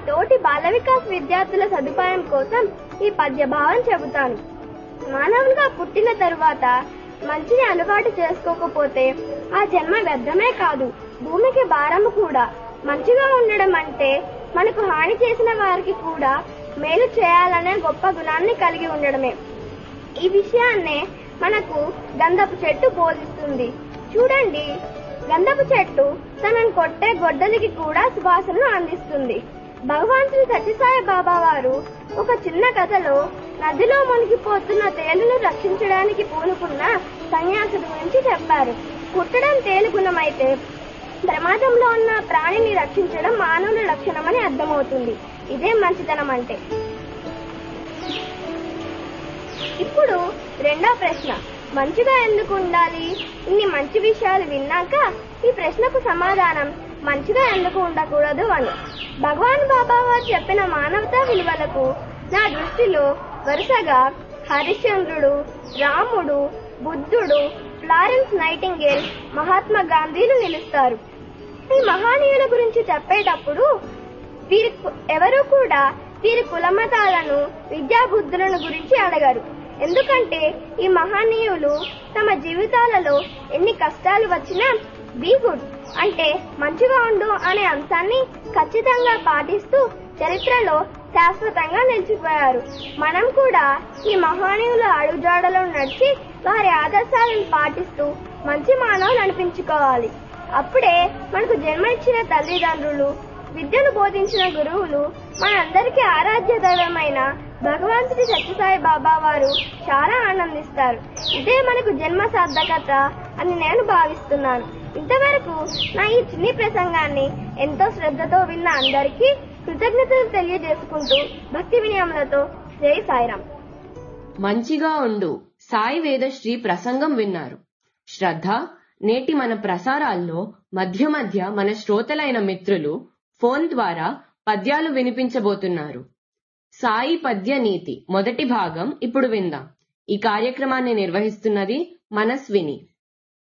తోటి బాల వికాస్ విద్యార్థుల సదుపాయం కోసం ఈ పద్య భావం చెబుతాను మానవునిగా పుట్టిన తరువాత మంచిని అలవాటు చేసుకోకపోతే ఆ జన్మ వ్యర్థమే కాదు భూమికి భారము కూడా మంచిగా ఉండడం అంటే మనకు హాని చేసిన వారికి కూడా మేలు చేయాలనే గొప్ప గుణాన్ని కలిగి ఉండడమే ఈ విషయాన్నే మనకు గంధపు చెట్టు బోధిస్తుంది చూడండి గంధపు చెట్టు తనను కొట్టే గొడ్డలికి కూడా సువాసనను అందిస్తుంది భగవాన్ శ్రీ సత్యసాయి బాబా వారు ఒక చిన్న కథలో నదిలో మునిగిపోతున్న తేలును రక్షించడానికి పూనుకున్న సన్యాసుడి గురించి చెప్పారు కుట్టడం తేలు గుణమైతే ప్రమాదంలో ఉన్న ప్రాణిని రక్షించడం మానవుల లక్షణమని అర్థమవుతుంది ఇదే మంచితనం అంటే ఇప్పుడు రెండో ప్రశ్న మంచిగా ఎందుకు ఉండాలి ఇన్ని మంచి విషయాలు విన్నాక ఈ ప్రశ్నకు సమాధానం మంచిగా ఎందుకు ఉండకూడదు అని భగవాన్ బాబా వారు చెప్పిన మానవతా విలువలకు నా దృష్టిలో వరుసగా హరిశ్చంద్రుడు రాముడు బుద్ధుడు ఫ్లారెన్స్ నైటింగేల్ మహాత్మా గాంధీలు నిలుస్తారు ఈ మహానీయుల గురించి చెప్పేటప్పుడు వీరి ఎవరు కూడా వీరి కులమతాలను విద్యాబుద్ధులను గురించి అడగరు ఎందుకంటే ఈ మహనీయులు తమ జీవితాలలో ఎన్ని కష్టాలు వచ్చినా బీ గుడ్ అంటే మంచిగా ఉండు అనే అంశాన్ని ఖచ్చితంగా పాటిస్తూ చరిత్రలో శాశ్వతంగా నిలిచిపోయారు మనం కూడా ఈ మహనీయుల అడుగుజాడలో నడిచి వారి ఆదర్శాలను పాటిస్తూ మంచి మానవులు అనిపించుకోవాలి అప్పుడే మనకు జన్మ ఇచ్చిన తల్లిదండ్రులు విద్యను బోధించిన గురువులు మనందరికీ ఆరాధ్య దైవమైన భగవంతుడి సత్యసాయి బాబా వారు చాలా ఆనందిస్తారు ఇదే మనకు జన్మ సార్థకత అని నేను భావిస్తున్నాను ఇంతవరకు నా ఈ చిన్ని ప్రసంగాన్ని ఎంతో శ్రద్ధతో విన్న అందరికీ కృతజ్ఞతలు తెలియజేసుకుంటూ భక్తి వినయములతో జై సాయిరాం మంచిగా ఉండు సాయి వేదశ్రీ ప్రసంగం విన్నారు శ్రద్ధ నేటి మన ప్రసారాల్లో మధ్య మధ్య మన శ్రోతలైన మిత్రులు ఫోన్ ద్వారా పద్యాలు వినిపించబోతున్నారు సాయి పద్య నీతి మొదటి భాగం ఇప్పుడు విందాం ఈ కార్యక్రమాన్ని నిర్వహిస్తున్నది మనస్విని